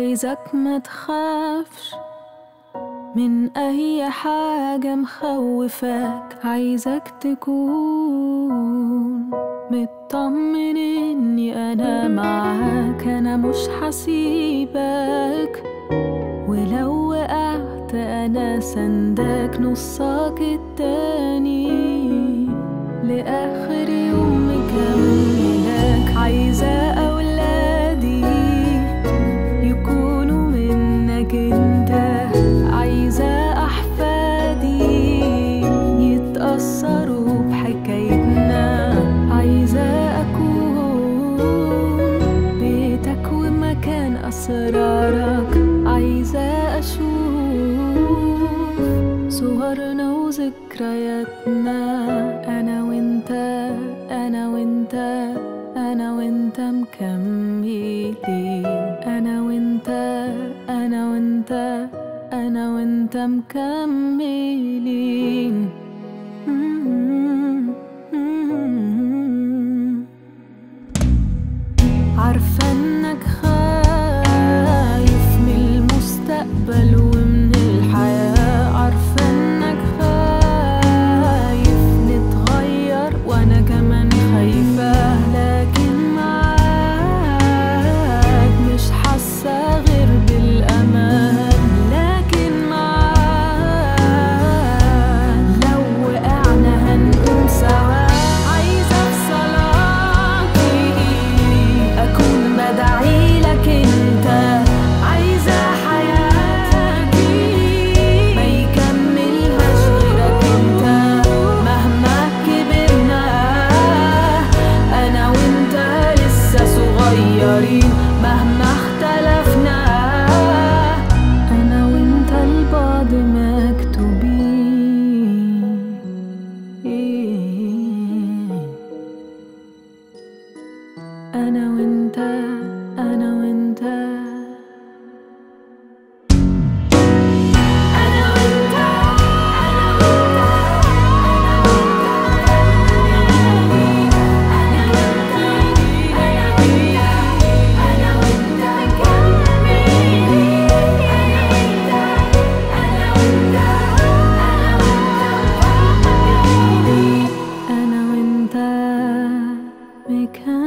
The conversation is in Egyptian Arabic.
عايزك ما تخافش من اي حاجة مخوفاك عايزك تكون مطمن اني انا معاك انا مش حسيبك ولو وقعت انا سندك نصك التاني لاخر يوم مكملك عايزة اولادي يكونوا منك انت عايزة احفادي يتأثروا بحكايتنا عايزة اكون بيتك ومكان اسرارك عايزة اشوف صورنا وذكرياتنا انا وانت انا وانت انا وانت مكملين انا وانت انا وانت انا وانت مكملين عارفة انك خايف من المستقبل ومن الحياة عارفة انك خايف نتغير وانا كمان خايفة لكن معاك مش حاسة غير بالامان لكن معاك لو وقعنا هنقوم سوا عايزة في صلاتي أكون بدعي لك أنت عايزة حياتي ما يكملهاش غيرك أنت مهما كبرنا أنا وأنت لسه صغيرين مهما اختلفنا أنا وأنت لبعض مكتوبين أنا وأنت أنا وأنت أنا وأنت أنا وأنت مكملين